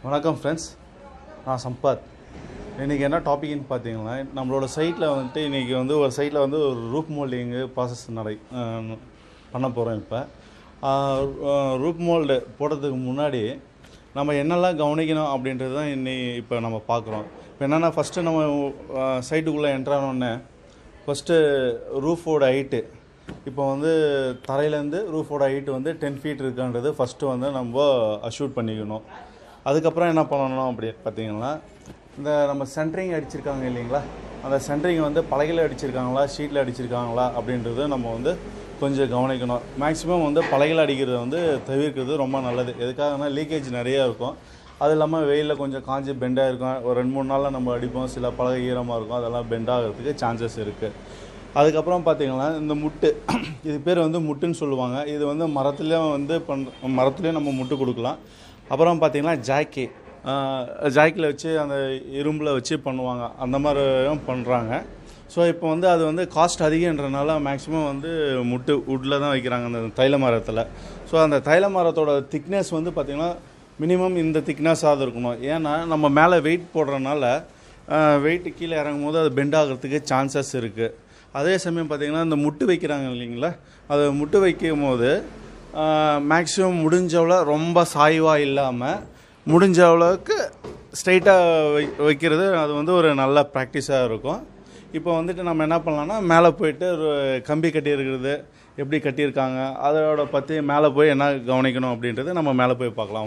வணக்கம் ஃப்ரெண்ட்ஸ் நான் சம்பத் இன்றைக்கி என்ன டாபிக்னு பார்த்தீங்கன்னா நம்மளோட சைட்டில் வந்துட்டு இன்றைக்கி வந்து ஒரு சைட்டில் வந்து ஒரு ரூப் மோல்டிங்கு ப்ராசஸ் நடை அஹ் பண்ண போகிறோம் இப்போ ரூப் மோல்டு போடுறதுக்கு முன்னாடி நம்ம என்னெல்லாம் கவனிக்கணும் அப்படின்றது தான் இன்னி இப்போ நம்ம பார்க்குறோம் இப்போ என்னென்னா ஃபஸ்ட்டு நம்ம சைட்டுக்குள்ளே என்ட்ரானோடனே ஃபஸ்ட்டு ரூஃபோட ஹைட்டு இப்போ வந்து தரையிலேருந்து ரூஃபோட ஹைட் வந்து டென் ஃபீட் இருக்கான்றது ஃபஸ்ட்டு வந்து நம்ம அஷ்யூட் பண்ணிக்கணும் அதுக்கப்புறம் என்ன பண்ணணும் அப்படி பார்த்தீங்கன்னா இந்த நம்ம சென்ட்ரிங் அடிச்சிருக்காங்க இல்லைங்களா அந்த சென்ட்ரிங் வந்து பலகையில் அடிச்சிருக்காங்களா ஷீட்டில் அடிச்சிருக்காங்களா அப்படின்றது நம்ம வந்து கொஞ்சம் கவனிக்கணும் மேக்ஸிமம் வந்து பலகையில் அடிக்கிறத வந்து தவிர்க்கிறது ரொம்ப நல்லது எதுக்காகனா லீக்கேஜ் நிறையா இருக்கும் அது இல்லாமல் வெயிலில் கொஞ்சம் காஞ்சி பெண்டாக இருக்கும் ஒரு ரெண்டு மூணு நாளில் நம்ம அடிப்போம் சில பலகை ஈரமாக இருக்கும் அதெல்லாம் பெண்ட் ஆகிறதுக்கு சான்சஸ் இருக்குது அதுக்கப்புறம் பார்த்தீங்கன்னா இந்த முட்டு இது பேர் வந்து முட்டுன்னு சொல்லுவாங்க இது வந்து மரத்துலேயும் வந்து பண் மரத்துலேயும் நம்ம முட்டு கொடுக்கலாம் அப்புறம் பார்த்தீங்கன்னா ஜாக்கி ஜாக்கில் வச்சு அந்த இரும்பில் வச்சு பண்ணுவாங்க அந்த மாதிரியும் பண்ணுறாங்க ஸோ இப்போ வந்து அது வந்து காஸ்ட் அதிகன்றனால மேக்ஸிமம் வந்து முட்டு வுட்டில் தான் வைக்கிறாங்க அந்த தைல மரத்தில் ஸோ அந்த தைல மரத்தோட திக்னஸ் வந்து பார்த்திங்கன்னா மினிமம் இந்த திக்னஸாக இருக்கணும் ஏன்னா நம்ம மேலே வெயிட் போடுறனால வெயிட் கீழே இறங்கும் போது அது பெண்ட் ஆகிறதுக்கு சான்சஸ் இருக்குது அதே சமயம் பார்த்திங்கன்னா இந்த முட்டு வைக்கிறாங்க இல்லைங்களா அது முட்டு வைக்கும் போது மேக்ஸிமம் முடிஞ்சவள ரொம்ப சாய்வாக இல்லாமல் முடிஞ்ச அளவுக்கு ஸ்ட்ரைட்டாக வை வைக்கிறது அது வந்து ஒரு நல்ல ப்ராக்டிஸாக இருக்கும் இப்போ வந்துட்டு நம்ம என்ன பண்ணலாம்னா மேலே போயிட்டு ஒரு கம்பி கட்டியிருக்கிறது எப்படி கட்டியிருக்காங்க அதோட பற்றி மேலே போய் என்ன கவனிக்கணும் அப்படின்றது நம்ம மேலே போய் பார்க்கலாம்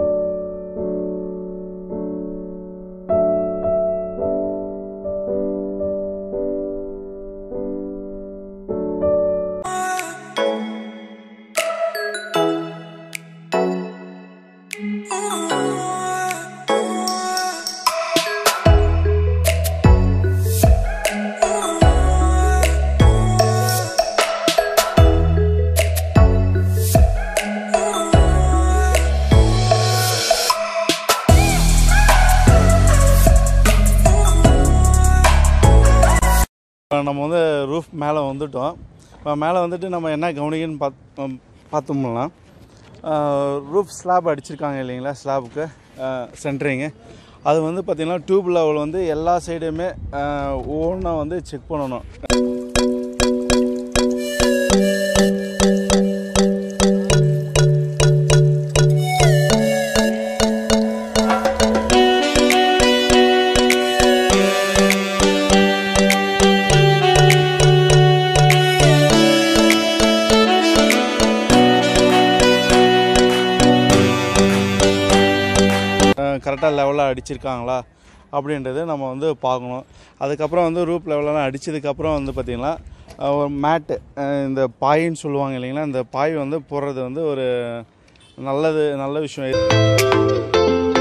இப்போ நம்ம வந்து ரூஃப் மேலே வந்துட்டோம் இப்போ மேலே வந்துட்டு நம்ம என்ன கவனிக்கன்னு பாத் பார்த்தோம்னா ரூஃப் ஸ்லாப் அடிச்சிருக்காங்க இல்லைங்களா ஸ்லாபுக்கு சென்ட்ரிங்கு அது வந்து பார்த்திங்கன்னா டியூப் லெவல் வந்து எல்லா சைடுமே ஒவ்வொன்றா வந்து செக் பண்ணணும் கரெக்டாக லெவலில் அடிச்சிருக்காங்களா அப்படின்றது நம்ம வந்து பார்க்கணும் அதுக்கப்புறம் வந்து ரூப் லெவலெலாம் அடித்ததுக்கப்புறம் வந்து பார்த்திங்கன்னா ஒரு மேட்டு இந்த பாயின்னு சொல்லுவாங்க இல்லைங்களா இந்த பாய் வந்து போடுறது வந்து ஒரு நல்லது நல்ல விஷயம்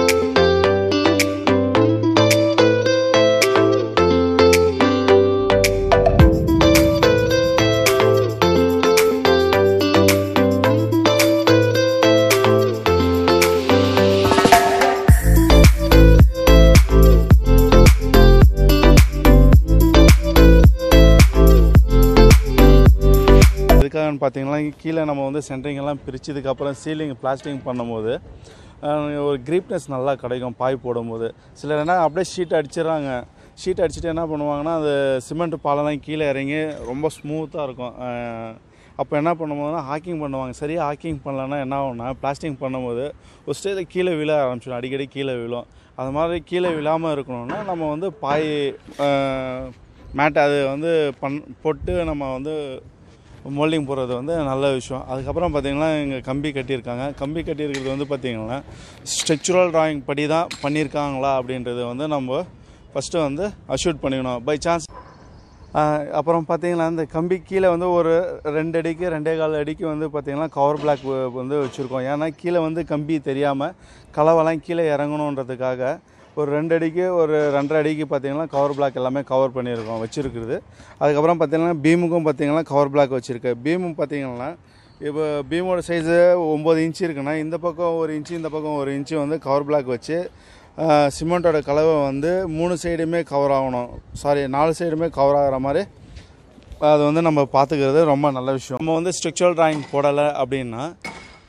எதுக்காகன்னு பார்த்தீங்கன்னா கீழே நம்ம வந்து சென்ட்ரிங் எல்லாம் பிரிச்சதுக்கப்புறம் சீலிங் பிளாஸ்டிங் பண்ணும்போது அஹ், ஒரு கிரீப்னஸ் நல்லா கிடைக்கும் பாய் போடும்போது சிலர் என்ன அப்படியே ஷீட் அடிச்சிடுறாங்க ஷீட் அடிச்சுட்டு என்ன பண்ணுவாங்கன்னா அது சிமெண்ட் பாலெல்லாம் கீழே இறங்கி ரொம்ப ஸ்மூத்தாக இருக்கும் அஹ், அப்போ என்ன பண்ணும்போதுனா ஹாக்கிங் பண்ணுவாங்க சரியாக ஹாக்கிங் பண்ணலன்னா என்ன ஆகும்னா பிளாஸ்டிங் பண்ணும்போது ஒரு ஸ்டேஜில் கீழே விழ ஆரம்பிச்சிடும் அடிக்கடி கீழே விழும் அது மாதிரி கீழே விழாமல் இருக்கணும்னா நம்ம வந்து பாய் மேட் அது வந்து பண் போட்டு நம்ம வந்து மோல்டிங் போடுறது வந்து நல்ல விஷயம் அதுக்கப்புறம் பார்த்திங்கன்னா இங்கே கம்பி கட்டியிருக்காங்க கம்பி கட்டியிருக்கிறது வந்து பார்த்திங்கன்னா ஸ்ட்ரக்சுரல் டிராயிங் படி தான் பண்ணியிருக்காங்களா அப்படின்றது வந்து நம்ம ஃபஸ்ட்டு வந்து அஷ்யூட் பண்ணிக்கணும் பை சான்ஸ் அப்புறம் பார்த்தீங்கன்னா இந்த கம்பி கீழே வந்து ஒரு ரெண்டு அடிக்கு ரெண்டே கால் அடிக்கு வந்து பார்த்திங்கன்னா கவர் பிளாக் வந்து வச்சுருக்கோம் ஏன்னா கீழே வந்து கம்பி தெரியாமல் கலவெல்லாம் கீழே இறங்கணுன்றதுக்காக ஒரு ரெண்டு அடிக்கு ஒரு ரெண்டரை அடிக்கு பார்த்தீங்கன்னா கவர் பிளாக் எல்லாமே கவர் பண்ணியிருக்கோம் வச்சுருக்குறது அதுக்கப்புறம் பார்த்தீங்கன்னா பீமுக்கும் பார்த்தீங்கன்னா கவர் பிளாக் வச்சுருக்கு பீமும் பார்த்தீங்கன்னா இப்போ பீமோட சைஸு ஒம்பது இன்ச்சு இருக்குன்னா இந்த பக்கம் ஒரு இன்ச்சு இந்த பக்கம் ஒரு இன்ச்சு வந்து கவர் பிளாக் வச்சு சிமெண்ட்டோட கலவை வந்து மூணு சைடுமே கவர் ஆகணும் சாரி நாலு சைடுமே கவர் ஆகிற மாதிரி அது வந்து நம்ம பார்த்துக்கிறது ரொம்ப நல்ல விஷயம் நம்ம வந்து ஸ்ட்ரக்சரல் டிராயிங் போடலை அப்படின்னா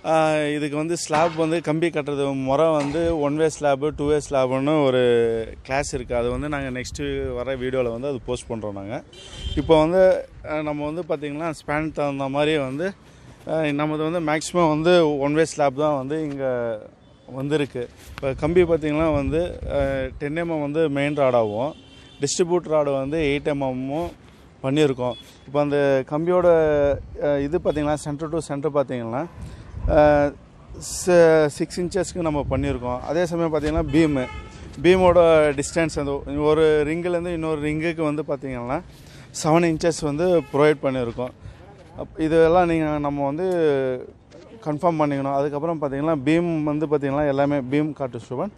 ஆஹ் இதுக்கு வந்து ஸ்லாப் வந்து கம்பி கட்டுறது முறை வந்து one way slab two way ஸ்லாப்னு ஒரு கிளாஸ் இருக்குது அது வந்து நாங்கள் நெக்ஸ்ட்டு வர வீடியோவில் வந்து அது போஸ்ட் பண்ணுறோம் நாங்கள் இப்போ வந்து ஆஹ் நம்ம வந்து பார்த்திங்கன்னா ஸ்பேன் தகுந்த மாதிரி வந்து ஆஹ் நமது வந்து மேக்ஸிமம் வந்து ஒன் வே ஸ்லாப் தான் வந்து இங்கே வந்திருக்கு இப்போ கம்பி பார்த்திங்கன்னா வந்து டென் எம்எம் வந்து மெயின் ராடாகவும் டிஸ்ட்ரிபியூட் ராடு வந்து எயிட் எம்எம்மும் பண்ணியிருக்கோம் இப்போ அந்த கம்பியோட அஹ், இது பார்த்திங்கன்னா சென்டர் டு சென்டர் பார்த்திங்கன்னா சிக்ஸ் இன்ச்சஸ்க்கு நம்ம பண்ணியிருக்கோம் அதே சமயம் பார்த்திங்கன்னா பீமு பீமோட டிஸ்டன்ஸ் வந்து ஒரு ரிங்குலேருந்து இன்னொரு ரிங்குக்கு வந்து பார்த்திங்கன்னா செவன் இன்ச்சஸ் வந்து ப்ரொவைட் பண்ணியிருக்கோம் அப் இதெல்லாம் நீங்கள் நம்ம வந்து கன்ஃபார்ம் பண்ணிக்கணும் அதுக்கப்புறம் பார்த்தீங்கன்னா பீம் வந்து பார்த்தீங்கன்னா எல்லாமே பீம் காட்டு ஸ்டூபன்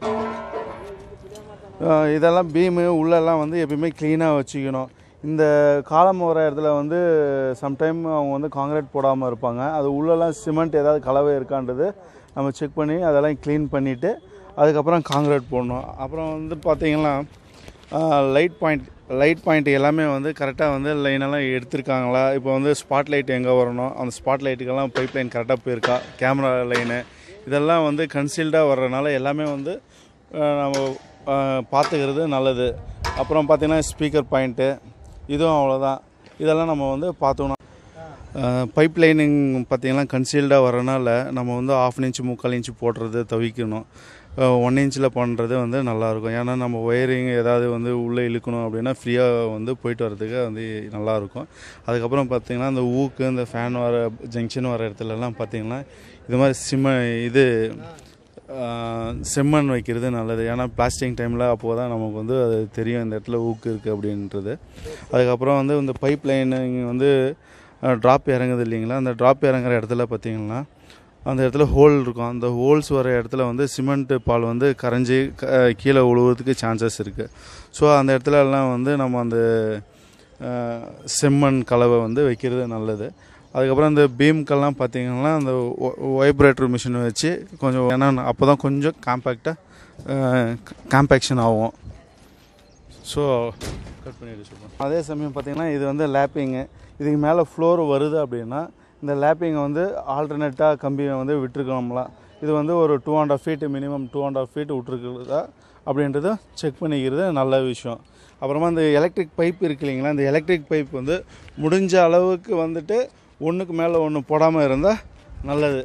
இதெல்லாம் பீமு உள்ளெல்லாம் வந்து எப்பயுமே க்ளீனாக வச்சுக்கணும் இந்த காலம் வர இடத்துல வந்து சம்டைம் அவங்க வந்து காங்கிரீட் போடாமல் இருப்பாங்க அது உள்ளெல்லாம் சிமெண்ட் ஏதாவது கலவை இருக்கான்றது நம்ம செக் பண்ணி அதெல்லாம் க்ளீன் பண்ணிவிட்டு அதுக்கப்புறம் காங்கிரீட் போடணும் அப்புறம் வந்து பார்த்தீங்கன்னா லைட் பாயிண்ட் லைட் பாயிண்ட் எல்லாமே வந்து கரெக்டாக வந்து லைனெல்லாம் எடுத்திருக்காங்களா இப்போ வந்து ஸ்பாட் லைட் எங்கே வரணும் அந்த ஸ்பாட் லைட்டுக்கெல்லாம் பைப் லைன் கரெக்டாக போயிருக்கா கேமரா லைனு இதெல்லாம் வந்து கன்சீல்டாக வர்றதுனால எல்லாமே வந்து அஹ், நம்ம அஹ், பார்த்துக்கிறது நல்லது அப்புறம் பார்த்திங்கன்னா ஸ்பீக்கர் பாயிண்ட்டு இதுவும் அவ்வளோதான் இதெல்லாம் நம்ம வந்து பார்த்துக்கணும் பைப் லைனிங் பார்த்தீங்கன்னா கன்சீல்டாக வரனால நம்ம வந்து ஆஃப் இன்ச்சு முக்கால் இன்ச்சு போடுறது தவிக்கணும் ஒன் இன்ச்சில் பண்ணுறது வந்து நல்லாயிருக்கும் ஏன்னா நம்ம ஒயரிங் ஏதாவது வந்து உள்ளே இழுக்கணும் அப்படின்னா ஃப்ரீயாக வந்து போயிட்டு வரதுக்கு வந்து நல்லாயிருக்கும் அதுக்கப்புறம் பார்த்தீங்கன்னா இந்த ஊக்கு இந்த ஃபேன் வர ஜங்ஷன் வர இடத்துலலாம் பார்த்தீங்கன்னா இது மாதிரி சிம்ம இது ஆஹ், செம்மண் வைக்கிறது நல்லது ஏன்னா பிளாஸ்டிக் டைமில் அப்போ தான் நமக்கு வந்து அது தெரியும் இந்த இடத்துல ஊக்கு இருக்குது அப்படின்றது அதுக்கப்புறம் வந்து இந்த பைப் லைனிங் வந்து ட்ராப் இறங்குது இல்லைங்களா அந்த ட்ராப் இறங்குற இடத்துல பார்த்தீங்கன்னா அந்த இடத்துல ஹோல் இருக்கும் அந்த ஹோல்ஸ் வர இடத்துல வந்து சிமெண்ட் பால் வந்து கரைஞ்சி க- கீழே விழுவுறதுக்கு சான்சஸ் இருக்குது ஸோ அந்த இடத்துல எல்லாம் வந்து நம்ம அந்த அஹ், செம்மண் கலவை வந்து வைக்கிறது நல்லது அதுக்கப்புறம் இந்த பீம்க்கெல்லாம் பார்த்தீங்கன்னா அந்த வைப்ரேட்டர் மிஷின் வச்சு கொஞ்சம் ஏன்னா அப்போ தான் கொஞ்சம் காம்பேக்டாக காம்பேக்ஷன் ஆகும் ஸோ கட் பண்ணிட்டு சொல்லுங்கள் அதே சமயம் பார்த்தீங்கன்னா இது வந்து லேப்பிங்கு இதுக்கு மேலே ஃப்ளோர் வருது அப்படின்னா இந்த லேப்பிங்கை வந்து ஆல்டர்னேட்டாக கம்பியை வந்து விட்டுருக்கணும்லாம் இது வந்து ஒரு two and half feet minimum two and half feet விட்டுருக்குறதா அப்படின்றத செக் பண்ணிக்கிறது நல்ல விஷயம் அப்புறமா இந்த எலக்ட்ரிக் பைப் இருக்கு இல்லைங்களா இந்த எலக்ட்ரிக் பைப் வந்து முடிஞ்ச அளவுக்கு வந்துட்டு ஒன்றுக்கு மேலே ஒன்று போடாமல் இருந்தால் நல்லது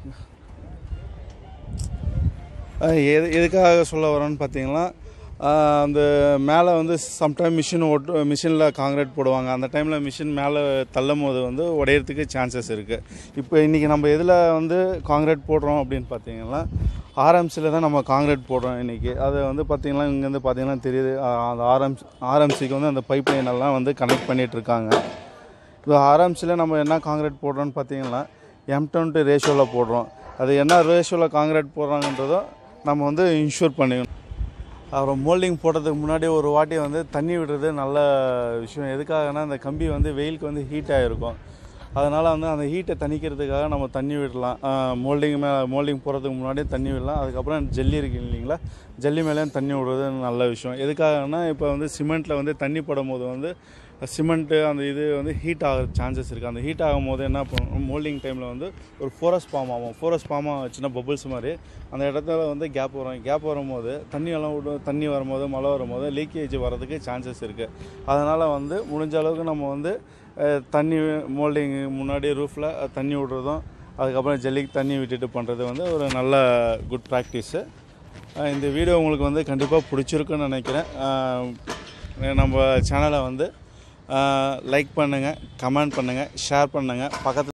அஹ் எது எதுக்காக சொல்ல வரேன்னு பார்த்தீங்கன்னா அஹ் அந்த மேலே வந்து சம்டைம் மிஷின் ஓட்டு மிஷினில் காங்கிரீட் போடுவாங்க அந்த டைமில் மிஷின் மேலே தள்ளும் போது வந்து உடையறதுக்கு சான்சஸ் இருக்குது இப்போ இன்றைக்கி நம்ம எதில் வந்து காங்கிரீட் போடுறோம் அப்படின்னு பார்த்தீங்கன்னா ஆர்எம்சியில் தான் நம்ம காங்கிரீட் போடுறோம் இன்றைக்கி அது வந்து பார்த்திங்கன்னா இங்கேருந்து பார்த்தீங்கன்னா தெரியுது அஹ் அந்த ஆர்எம்சி ஆர்எம்சிக்கு வந்து அந்த பைப் லைன் எல்லாம் வந்து கனெக்ட் பண்ணிகிட்டு இருக்காங்க இப்போ ஆர்எம்சியில் நம்ம என்ன காங்கிரீட் போடுறோன்னு பார்த்தீங்கன்னா எம் டுவெண்ட்டி ரேஷியோவில் போடுறோம் அது என்ன ரேஷியோவில் காங்கிரீட் போடுறாங்கன்றதோ நம்ம வந்து இன்ஷூர் பண்ணிக்கணும் அப்புறம் மோல்டிங் போடுறதுக்கு முன்னாடி ஒரு வாட்டி வந்து தண்ணி விடுறது நல்ல விஷயம் எதுக்காகனா அந்த கம்பி வந்து வெயிலுக்கு வந்து ஹீட் ஆகிருக்கும் அதனால் வந்து அந்த ஹீட்டை தணிக்கிறதுக்காக நம்ம தண்ணி விடலாம் மோல்டிங் மேலே மோல்டிங் போடுறதுக்கு முன்னாடி தண்ணி விடலாம் அதுக்கப்புறம் ஜல்லி இருக்கு இல்லைங்களா ஜல்லி மேலேயும் தண்ணி விடுறது நல்ல விஷயம் எதுக்காகனா இப்போ வந்து சிமெண்ட்டில் வந்து தண்ணி படும் போது வந்து சிமெண்ட்டு அந்த இது வந்து ஹீட் ஆக சான்சஸ் இருக்குது அந்த ஹீட் ஆகும் போது என்ன பண்ணும் மோல்டிங் டைமில் வந்து ஒரு ஃபோரஸ் ஃபார்ம் ஆகும் ஃபோரஸ் ஃபார்ம் ஆச்சுன்னா பபுள்ஸ் மாதிரி அந்த இடத்துல வந்து கேப் வரும் கேப் வரும்போது தண்ணி எல்லாம் விடும் தண்ணி வரும்போது மழை வரும்போது லீக்கேஜ் வரதுக்கு சான்சஸ் இருக்குது அதனால் வந்து முடிஞ்ச அளவுக்கு நம்ம வந்து அஹ், தண்ணி மோல்டிங் முன்னாடி ரூஃபில் தண்ணி விடுறதும் அதுக்கப்புறம் ஜல்லிக்கு தண்ணி விட்டுட்டு பண்ணுறது வந்து ஒரு நல்ல குட் ப்ராக்டிஸு இந்த வீடியோ உங்களுக்கு வந்து கண்டிப்பாக பிடிச்சிருக்குன்னு நினைக்கிறேன் அஹ், நம்ம சேனலை வந்து லைக் பண்ணுங்கள் கமெண்ட் பண்ணுங்கள் ஷேர் பண்ணுங்கள் பக்கத்தில்